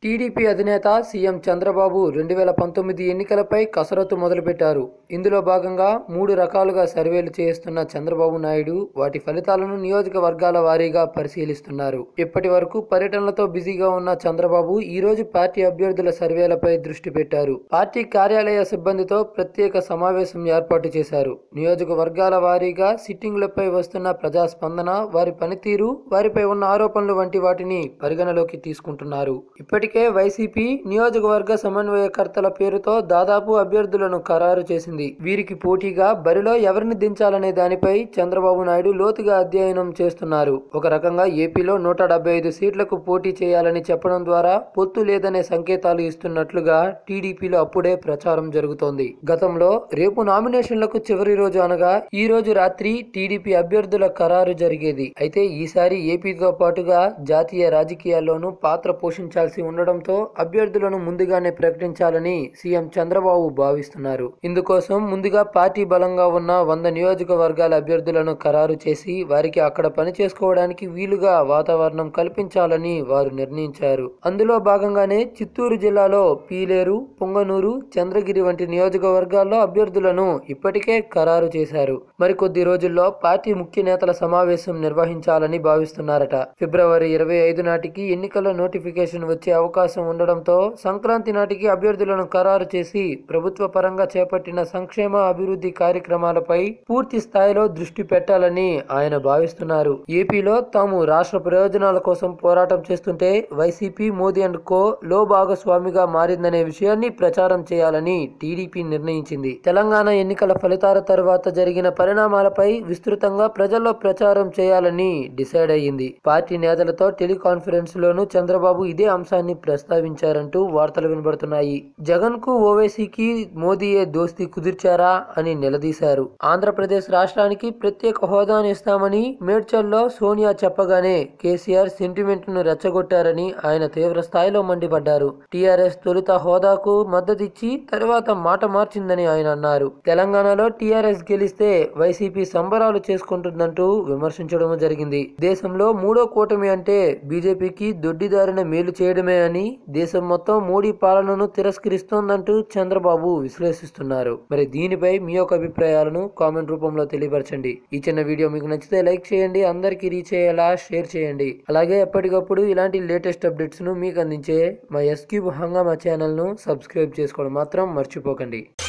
TDP అధినేత CM Chandrababu రెండు వేల పంతొమ్మిది ఎన్నికలపై కసరత్తు మొదలుపెట్టారు ఇందులో భాగంగా మూడు రకాలుగా సర్వేలు చేస్తున్న చంద్రబాబు నాయుడు వాటి ఫలితాలను నియోజకవర్గాల వారీగా పరిశీలిస్తున్నారు ఇప్పటి వరకు పర్యటనలతో బిజీగా ఉన్న చంద్రబాబు ఈ రోజు పార్టీ అభ్యర్థుల సర్వేలపై దృష్టి పెట్టారు పార్టీ కార్యాలయ సిబ్బందితో ప్రత్యేక సమావేశం ఏర్పాటు చేశారు నియోజకవర్గాల వారీగా సిట్టింగులపై వస్తున్న ప్రజాస్పందన వారి పనితీరు వారిపై ఉన్న ఆరోపణలు వంటి వాటిని పరిగణలోకి తీసుకుంటున్నారు ఇప్పటికే వైసీపీ నియోజకవర్గ సమన్వయకర్తల పేరుతో దాదాపు అభ్యర్థులను ఖరారు చేసింది వీరికి పోటీగా బరిలో ఎవరిని దించాలనే దానిపై చంద్రబాబు నాయుడు లోతుగా అధ్యయనం చేస్తున్నారు ఒక రకంగా ఏపీలో నూట డెబ్బై ఐదు సీట్లకు పోటీ చేయాలని చెప్పడం ద్వారా పొత్తు లేదనే సంకేతాలు ఇస్తున్నట్లుగా టీడీపీలో అప్పుడే ప్రచారం జరుగుతోంది గతంలో రేపు నామినేషన్లకు చివరి రోజు అనగా ఈ రోజు రాత్రి టీడీపీ అభ్యర్థుల ఖరారు జరిగేది అయితే ఈసారి ఏపీతో పాటుగా జాతీయ రాజకీయాల్లోనూ పాత్ర పోషించాల్సి ఉండడంతో అభ్యర్థులను ముందుగానే ప్రకటించాలని సీఎం చంద్రబాబు భావిస్తున్నారు ఇందుకోసం ముందుగా పార్టీ బలంగా ఉన్న వంద నియోజకవర్గాల అభ్యర్థులను ఖరారు చేసి వారికి అక్కడ పని చేసుకోవడానికి వీలుగా వాతావరణం కల్పించాలని వారు నిర్ణయించారు అందులో భాగంగానే చిత్తూరు జిల్లాలో పీలేరు పొంగనూరు చంద్రగిరి వంటి నియోజకవర్గాల్లో అభ్యర్థులను ఇప్పటికే ఖరారు చేశారు మరికొద్ది రోజుల్లో పార్టీ ముఖ్య నేతల సమావేశం నిర్వహించాలని భావిస్తున్నారట ఫిబ్రవరి ఇరవై ఐదు నాటికి ఎన్నికల నోటిఫికేషన్ వచ్చే అవకాశం ఉండడంతో సంక్రాంతి నాటికి అభ్యర్థులను ఖరారు చేసి ప్రభుత్వ పరంగా చేపట్టిన సంక్షేమ అభివృద్ధి కార్యక్రమాలపై పూర్తి స్థాయిలో దృష్టి పెట్టాలని ఆయన భావిస్తున్నారు ఏపీలో తాము రాష్ట్ర ప్రయోజనాల కోసం పోరాటం చేస్తుంటే వైసీపీ మోదీ అండ్ కో లో భాగస్వామిగా మారిందనే విషయాన్ని ప్రచారం చేయాలని టీడీపీ నిర్ణయించింది తెలంగాణ ఎన్నికల ఫలితాల తర్వాత జరిగిన పరిణామాలపై విస్తృతంగా ప్రజల్లో ప్రచారం చేయాలని డిసైడ్ అయ్యింది పార్టీ నేతలతో టెలికాన్ఫరెన్స్ లోను చంద్రబాబు ఇదే అంశాన్ని ప్రస్తావించారంటూ వార్తలు వినబడుతున్నాయి జగన్ కు ఓవైసీకి మోదీయే దోస్తీ కుదిర్చారా అని నిలదీశారు ఆంధ్రప్రదేశ్ రాష్ట్రానికి ప్రత్యేక హోదాను ఇస్తామని మేడ్చల్లో సోనియా చెప్పగానే కేసీఆర్ సెంటిమెంట్ ను రెచ్చగొట్టారని ఆయన తీవ్ర స్థాయిలో మండిపడ్డారు టీఆర్ఎస్ తొలుత హోదాకు మద్దతిచ్చి తర్వాత మాట మార్చిందని ఆయన అన్నారు తెలంగాణలో టీఆర్ఎస్ గెలిస్తే వైసీపీ సంబరాలు చేసుకుంటుందంటూ విమర్శించడం జరిగింది దేశంలో మూడో కూటమి అంటే బీజేపీకి దొడ్డిదారిన మేలు చేయడమే అని దేశం మొత్తం మోడీ పాలనను తిరస్కరిస్తోందంటూ చంద్రబాబు విశ్లేషిస్తున్నారు మరి దీనిపై మీ యొక్క అభిప్రాయాలను కామెంట్ రూపంలో తెలియపరచండి ఈ చిన్న వీడియో మీకు నచ్చితే లైక్ చేయండి అందరికీ రీచ్ అయ్యేలా షేర్ చేయండి అలాగే ఎప్పటికప్పుడు ఇలాంటి లేటెస్ట్ అప్డేట్స్ ను మీకు అందించే మా ఎస్క్యూబ్ హంగామా ఛానల్ ను సబ్స్క్రైబ్ చేసుకోవడం మాత్రం మర్చిపోకండి